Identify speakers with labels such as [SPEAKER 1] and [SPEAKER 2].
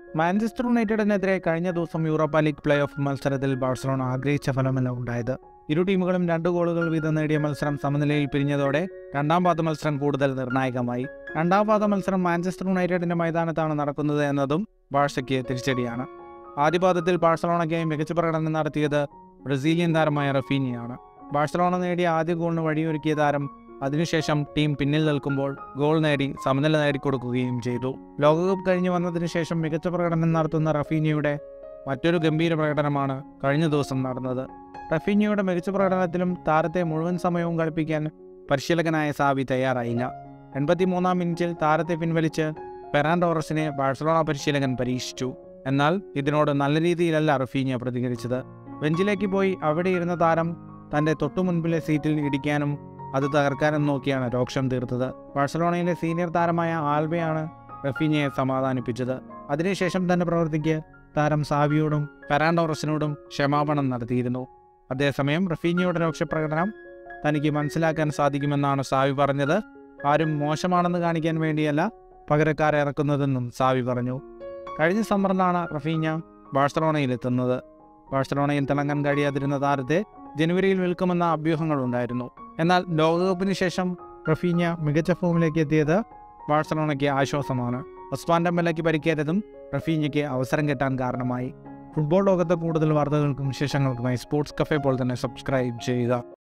[SPEAKER 1] Manchester യുണൈറ്റഡിനെതിരെ കഴിഞ്ഞ ദിവസം യൂറോപ്പ ലീഗ് പ്ലേ ഓഫ് മത്സരത്തിൽ ബാഴ്സലോണ ആഗ്രഹിച്ച ഫലമല്ല ഉണ്ടായത് ഇരു ടീമുകളും രണ്ട് ഗോളുകൾ വീതം നേടിയ മത്സരം സമനിലയിൽ പിരിഞ്ഞതോടെ രണ്ടാം പാദ മത്സരം കൂടുതൽ നിർണായകമായി രണ്ടാം പാദ മത്സരം മാഞ്ചസ്റ്റർ യുണൈറ്റഡിന്റെ മൈതാനത്താണ് നടക്കുന്നത് എന്നതും ബാഴ്സയ്ക്ക് തിരിച്ചടിയാണ് ആദ്യ പാദത്തിൽ ബാഴ്സലോണയ്ക്കായി മികച്ച പ്രകടനം നടത്തിയത് ബ്രസീലിയൻ താരമായ റഫീനിയാണ് ബാഴ്സലോണ നേടിയ ആദ്യ ഗോളിന് വഴിയൊരുക്കിയ താരം അതിനുശേഷം ടീം പിന്നിൽ നിൽക്കുമ്പോൾ ഗോൾ നേടി സമനില നേടിക്കൊടുക്കുകയും ചെയ്തു ലോകകപ്പ് കഴിഞ്ഞു വന്നതിന് ശേഷം മികച്ച പ്രകടനം നടത്തുന്ന റഫീനിയുടെ മറ്റൊരു ഗംഭീര പ്രകടനമാണ് കഴിഞ്ഞ ദിവസം നടന്നത് റഫീനിയുടെ മികച്ച പ്രകടനത്തിലും താരത്തെ മുഴുവൻ സമയവും കളിപ്പിക്കാൻ പരിശീലകനായ സാവി തയ്യാറായില്ല എൺപത്തിമൂന്നാം മിനിറ്റിൽ താരത്തെ പിൻവലിച്ച് ഫെറാൻ ടോറസിനെ ബാഴ്സലോണ പരിശീലകൻ പരീക്ഷിച്ചു എന്നാൽ ഇതിനോട് നല്ല രീതിയിലല്ല റഫീനിയ പ്രതികരിച്ചത് ബെഞ്ചിലേക്ക് പോയി അവിടെ ഇരുന്ന താരം തൻ്റെ തൊട്ടു മുൻപിലെ സീറ്റിൽ ഇടിക്കാനും അത് തകർക്കാനും നോക്കിയാണ് രോക്ഷം തീർത്തത് ബാഴ്സലോണയിലെ സീനിയർ താരമായ ആൽബയാണ് റഫീനിയെ സമാധാനിപ്പിച്ചത് അതിനുശേഷം തന്റെ പ്രവൃത്തിക്ക് താരം സാവിയോടും ഫെറാൻഡോറസിനോടും ക്ഷമാപണം നടത്തിയിരുന്നു അതേസമയം റഫീനിയുടെ രോക്ഷപ്രകടനം തനിക്ക് മനസ്സിലാക്കാൻ സാധിക്കുമെന്നാണ് സാവി പറഞ്ഞത് ആരും മോശമാണെന്ന് കാണിക്കാൻ വേണ്ടിയല്ല പകരക്കാരെ ഇറക്കുന്നതെന്നും സാവി പറഞ്ഞു കഴിഞ്ഞ സമ്മറിലാണ് റഫീഞ്ഞ ബാഴ്സലോണയിലെത്തുന്നത് ബാഴ്സലോണയിൽ തിളങ്ങാൻ കഴിയാതിരുന്ന താരത്തെ ജനുവരിയിൽ വിൽക്കുമെന്ന അഭ്യൂഹങ്ങളുണ്ടായിരുന്നു എന്നാൽ ലോകകപ്പിന് ശേഷം റഫീഞ്ഞ മികച്ച ഫോമിലേക്ക് എത്തിയത് ബാഴ്സലോണയ്ക്ക് ആശ്വാസമാണ് ഒസ്മാൻ ഡെമ്പലയ്ക്ക് പരിക്കേറ്റതും റഫീഞ്ഞയ്ക്ക് അവസരം കിട്ടാൻ കാരണമായി ഫുട്ബോൾ ലോകത്തെ കൂടുതൽ വാർത്തകൾക്കും വിശേഷങ്ങൾക്കുമായി സ്പോർട്സ് കഫേ പോലെ തന്നെ സബ്സ്ക്രൈബ് ചെയ്യുക